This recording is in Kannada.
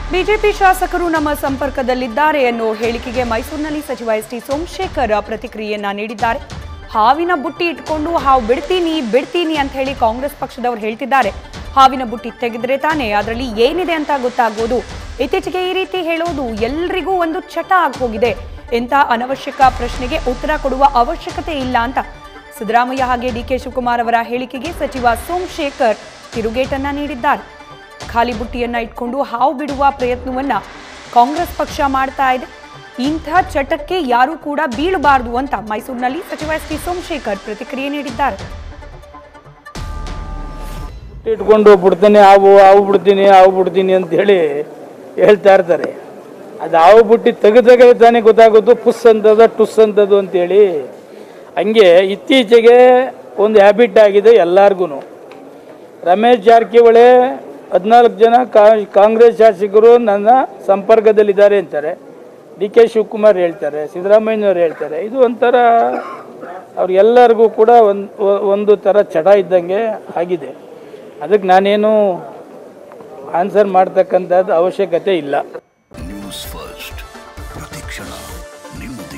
ಬಿಜೆಪಿ ಶಾಸಕರು ನಮ್ಮ ಸಂಪರ್ಕದಲ್ಲಿದ್ದಾರೆ ಎನ್ನುವ ಹೇಳಿಕೆಗೆ ಮೈಸೂರಿನಲ್ಲಿ ಸಚಿವ ಎಸ್ ಟಿ ಸೋಮಶೇಖರ್ ಪ್ರತಿಕ್ರಿಯೆಯನ್ನ ನೀಡಿದ್ದಾರೆ ಹಾವಿನ ಬುಟ್ಟಿ ಇಟ್ಕೊಂಡು ಹಾವು ಬಿಡ್ತೀನಿ ಬಿಡ್ತೀನಿ ಅಂತ ಹೇಳಿ ಕಾಂಗ್ರೆಸ್ ಪಕ್ಷದವರು ಹೇಳ್ತಿದ್ದಾರೆ ಹಾವಿನ ಬುಟ್ಟಿ ತೆಗೆದ್ರೆ ತಾನೇ ಅದರಲ್ಲಿ ಏನಿದೆ ಅಂತ ಗೊತ್ತಾಗೋದು ಇತ್ತೀಚೆಗೆ ಈ ರೀತಿ ಹೇಳೋದು ಎಲ್ರಿಗೂ ಒಂದು ಚಟ ಆಗೋಗಿದೆ ಇಂಥ ಅನವಶ್ಯಕ ಪ್ರಶ್ನೆಗೆ ಉತ್ತರ ಕೊಡುವ ಅವಶ್ಯಕತೆ ಇಲ್ಲ ಅಂತ ಸಿದ್ದರಾಮಯ್ಯ ಹಾಗೆ ಡಿ ಕೆ ಶಿವಕುಮಾರ್ ಅವರ ಹೇಳಿಕೆಗೆ ಸಚಿವ ಸೋಮಶೇಖರ್ ತಿರುಗೇಟನ್ನ ನೀಡಿದ್ದಾರೆ ಖಾಲಿ ಬುಟ್ಟಿಯನ್ನ ಇಟ್ಕೊಂಡು ಹಾವು ಬಿಡುವ ಪ್ರಯತ್ನವನ್ನ ಕಾಂಗ್ರೆಸ್ ಪಕ್ಷ ಮಾಡ್ತಾ ಇದೆ ಇಂಥ ಚಟಕ್ಕೆ ಯಾರೂ ಕೂಡ ಬೀಳಬಾರದು ಅಂತ ಮೈಸೂರಿನಲ್ಲಿ ಸಚಿವ ಎಸ್ ಟಿ ಸೋಮಶೇಖರ್ ಪ್ರತಿಕ್ರಿಯೆ ನೀಡಿದ್ದಾರೆ ಇಟ್ಕೊಂಡು ಬಿಡ್ತೀನಿ ಹಾವು ಹಾವು ಬಿಡ್ತೀನಿ ಹಾವು ಬಿಡ್ತೀನಿ ಅಂತ ಹೇಳಿ ಹೇಳ್ತಾ ಇರ್ತಾರೆ ಅದು ಹಾವು ಬುಟ್ಟಿ ತೆಗೆದಾಗ ತಾನೇ ಗೊತ್ತಾಗೋದು ಪುಸ್ ಅಂತದ ಟುಸ್ ಅಂತದು ಅಂತೇಳಿ ಹಂಗೆ ಇತ್ತೀಚೆಗೆ ಒಂದು ಹ್ಯಾಬಿಟ್ ಆಗಿದೆ ಎಲ್ಲರಿಗೂ ರಮೇಶ್ ಜಾರಕಿಹೊಳಿ ಹದಿನಾಲ್ಕು ಜನ ಕಾ- ಕಾಂಗ್ರೆಸ್ ಶಾಸಕರು ನನ್ನ ಸಂಪರ್ಕದಲ್ಲಿದ್ದಾರೆ ಅಂತಾರೆ ಡಿ ಕೆ ಶಿವಕುಮಾರ್ ಹೇಳ್ತಾರೆ ಸಿದ್ದರಾಮಯ್ಯನವ್ರು ಹೇಳ್ತಾರೆ ಇದು ಒಂಥರ ಅವ್ರಿಗೆಲ್ಲರಿಗೂ ಕೂಡ ಒಂದು ಒಂದು ಥರ ಚಟ ಇದ್ದಂಗೆ ಆಗಿದೆ ಅದಕ್ಕೆ ನಾನೇನು ಆನ್ಸರ್ ಮಾಡ್ತಕ್ಕಂಥದ್ದು ಅವಶ್ಯಕತೆ ಇಲ್ಲ ನ್ಯೂಸ್ ಫಸ್ಟ್ ಪ್ರತಿಕ್ಷಣ ನಿಮ್ಮ